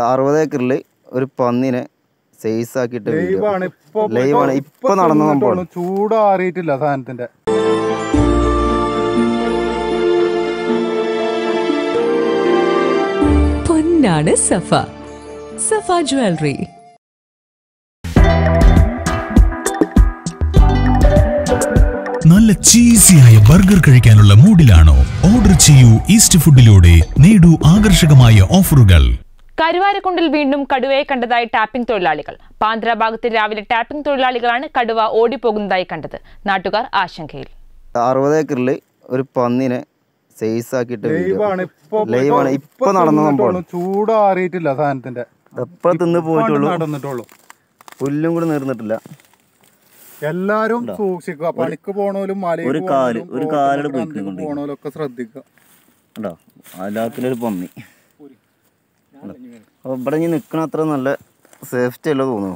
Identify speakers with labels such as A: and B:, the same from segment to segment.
A: അറുപത് ഏക്കറിൽ ഒരു പന്നിനെ സൈസ് ആക്കിയിട്ട്
B: ലൈവാണ് ഇപ്പൊ
A: ലൈവാണ് ഇപ്പൊ നടന്ന സംഭവമാണ്
B: ചൂടാറിയിട്ടില്ല സാധനത്തിന്റെ
C: പൊന്നാണ് സഫ സഫ ജ്വല്ലറി
D: നല്ല ചീസിയായ ബർഗർ കഴിക്കാനുള്ള മൂഡിലാണോ ഓർഡർ ചെയ്യൂ ഈസ്റ്റ് ഫുഡിലൂടെ നേടൂ ആകർഷകമായ ഓഫറുകൾ
E: കരുവാരക്കുണ്ടിൽ വീണ്ടും കടുവയെ കണ്ടതായി ടാപ്പിംഗ് തൊഴിലാളികൾ പാന്ത്ര ഭാഗത്ത് രാവിലെ ടാപ്പിംഗ് തൊഴിലാളികളാണ് കടുവ ഓടിപ്പോകുന്നതായി കണ്ടത് നാട്ടുകാർ ആശങ്കയിൽ
A: അറുപത് ഏക്കറിൽ ഒരു പന്നിനെ സൈസ് ആക്കിയിട്ട്
B: ലൈവാണ് ഇപ്പൊ
A: ലൈവാണ് ഇപ്പൊ നടന്ന സംഭവമാണ്
B: ചൂടാറിയിട്ടില്ല സാധനത്തിന്റെ
A: എപ്പോ തിന്ന് പോയിട്ടുള്ളൂ
B: നടന്നിട്ടുള്ളൂ
A: പുല്ലും കൂടി നേർന്നിട്ടില്ല
B: എല്ലാരും സൂക്ഷിക്കുക പണിക്ക് പോണോലും മലയിൽ
A: ഒരു കാല്, ഒരു കാലോട് പോയി കൊണ്ടിരിക്കുന്നു.
B: പോണോലും ഒക്കെ ശ്രദ്ധിക്കുക
A: കണ്ടോ അതിനകത്തിലൊരു പന്നി അപ്പൊ ഇവിടെ ഇനി നിക്കണ അത്ര നല്ല സേഫ്റ്റി അല്ല തോന്നുന്നു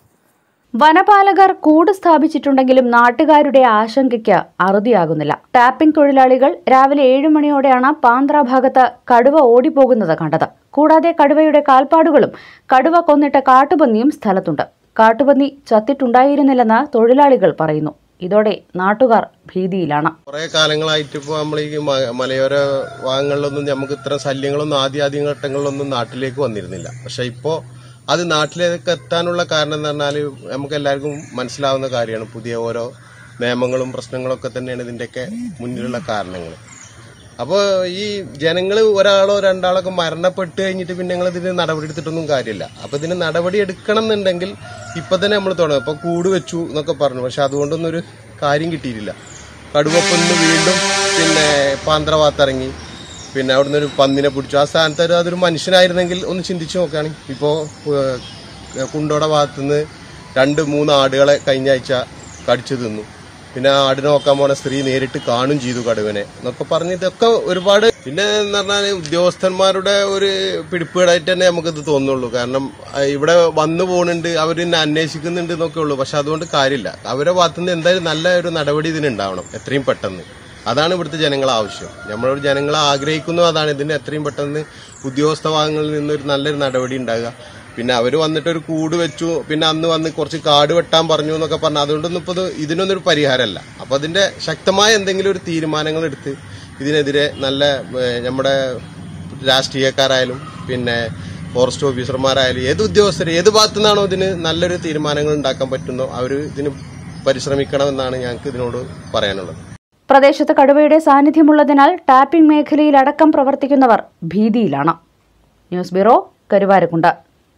F: വനപാലകർ കൂട് സ്ഥാപിച്ചിട്ടുണ്ടെങ്കിലും നാട്ടുകാരുടെ ആശങ്കയ്ക്ക് അറുതിയാകുന്നില്ല ടാപ്പിംഗ് തൊഴിലാളികൾ രാവിലെ ഏഴു മണിയോടെയാണ് പാന്ത്ര ഭാഗത്ത് കടുവ ഓടിപ്പോകുന്നത് കണ്ടത് കൂടാതെ കടുവയുടെ കാൽപ്പാടുകളും കടുവ കൊന്നിട്ട കാട്ടുപന്നിയും സ്ഥലത്തുണ്ട് കാട്ടുപന്നി ചത്തിട്ടുണ്ടായിരുന്നില്ലെന്ന് തൊഴിലാളികൾ പറയുന്നു ഇതോടെ നാട്ടുകാർ ഭീതിയിലാണ്
G: കുറെ കാലങ്ങളായിട്ട് ഇപ്പോൾ നമ്മൾ ഈ മ- മലയോര ഭാഗങ്ങളിലൊന്നും നമുക്ക് ഇത്തരം ശല്യങ്ങളൊന്നും ആദ്യ ആദ്യ ഘട്ടങ്ങളിലൊന്നും നാട്ടിലേക്ക് വന്നിരുന്നില്ല പക്ഷെ ഇപ്പോൾ അത് നാട്ടിലേക്ക് എത്താനുള്ള കാരണം എന്ന് പറഞ്ഞാൽ നമുക്ക് എല്ലാവർക്കും മനസ്സിലാവുന്ന കാര്യമാണ് പുതിയ ഓരോ നിയമങ്ങളും പ്രശ്നങ്ങളൊക്കെ തന്നെയാണ് ഇതിന്റെയൊക്കെ മുന്നിലുള്ള കാരണങ്ങൾ അപ്പോൾ ഈ ജനങ്ങൾ ഒരാളോ രണ്ടാളോ ഒക്കെ മരണപ്പെട്ട് കഴിഞ്ഞിട്ട് പിന്നെ ഞങ്ങൾ ഇതിന് നടപടി എടുത്തിട്ടൊന്നും കാര്യമില്ല അപ്പൊ ഇതിന് നടപടി എടുക്കണം എന്നുണ്ടെങ്കിൽ ഇപ്പൊ തന്നെ നമ്മൾ തുടങ്ങും ഇപ്പൊ കൂട് വെച്ചു എന്നൊക്കെ പറഞ്ഞു പക്ഷെ അതുകൊണ്ടൊന്നും ഒരു കാര്യം കിട്ടിയിട്ടില്ല കടുവപ്പൊന്ന് വീണ്ടും പിന്നെ പാന്ത്രഭാഗത്തിറങ്ങി പിന്നെ അവിടുന്ന് ഒരു പന്നിനെ പിടിച്ചു ആ സ്ഥാനത്ത് ഒരു- അതൊരു മനുഷ്യനായിരുന്നെങ്കിൽ ഒന്ന് ചിന്തിച്ചു നോക്കുകയാണെങ്കിൽ ഇപ്പോൾ കുണ്ടോടെ ഭാഗത്തുനിന്ന് രണ്ട് മൂന്ന് ആടുകളെ കഴിഞ്ഞ ആഴ്ച കടിച്ചു തിന്നു പിന്നെ ആ ആടിനെ നോക്കാൻ പോണ സ്ത്രീ നേരിട്ട് കാണും ചെയ്തു കടുവനെ എന്നൊക്കെ പറഞ്ഞ് ഇതൊക്കെ ഒരുപാട് പിന്നെ എന്ന് പറഞ്ഞാൽ ഉദ്യോഗസ്ഥന്മാരുടെ ഒരു പിടിപ്പുകേടായിട്ട് തന്നെ നമുക്കിത് തോന്നുള്ളൂ കാരണം ആ, ഇവിടെ വന്നു പോകുന്നുണ്ട് അവർ എന്നെ അന്വേഷിക്കുന്നുണ്ട് എന്നൊക്കെ ഉള്ളൂ പക്ഷെ അതുകൊണ്ട് കാര്യമില്ല അവരുടെ ഭാഗത്തുനിന്ന് എന്തായാലും നല്ല ഒരു നടപടി ഇതിനുണ്ടാവണം എത്രയും പെട്ടെന്ന് അതാണ് ഇവിടുത്തെ ജനങ്ങളെ ആവശ്യം നമ്മളോട് ജനങ്ങളെ ആഗ്രഹിക്കുന്നു അതാണ് ഇതിന് എത്രയും പെട്ടെന്ന് ഉദ്യോഗസ്ഥ ഭാഗങ്ങളിൽ നിന്നൊരു നല്ലൊരു നടപടി ഉണ്ടാകുക പിന്നെ അവർ വന്നിട്ട് ഒരു കൂട് വെച്ചു പിന്നെ അന്ന് വന്ന് കുറച്ച് കാട് വെട്ടാൻ പറഞ്ഞു എന്നൊക്കെ പറഞ്ഞു അതുകൊണ്ടൊന്നും ഇപ്പോൾ ഇത് ഇതിനൊന്നും ഒരു പരിഹാരമല്ല അപ്പൊ അതിന്റെ ശക്തമായ എന്തെങ്കിലും ഒരു തീരുമാനങ്ങൾ എടുത്ത് ഇതിനെതിരെ നല്ല ഏഹ്, നമ്മുടെ രാഷ്ട്രീയക്കാരായാലും പിന്നെ ഫോറസ്റ്റ് ഓഫീസർമാരായാലും ഏത് ഉദ്യോഗസ്ഥർ ഏത് ഭാഗത്തു നിന്നാണോ ഇതിന് നല്ലൊരു തീരുമാനങ്ങൾ ഉണ്ടാക്കാൻ പറ്റുന്നോ അവർ ഇതിന് പരിശ്രമിക്കണമെന്നാണ് ഞങ്ങൾക്ക് ഇതിനോട് പറയാനുള്ളത്
F: പ്രദേശത്ത് കടുവയുടെ സാന്നിധ്യമുള്ളതിനാൽ ടാപ്പിംഗ് മേഖലയിലടക്കം പ്രവർത്തിക്കുന്നവർ ഭീതിയിലാണ് news bureau Karuvarakundu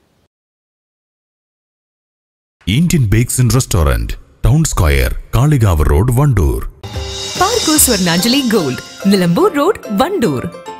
D: Indian bakes and restaurant town square Kalikavu road Wandoor
C: Parco Swarnanjali gold Nilambur road Wandoor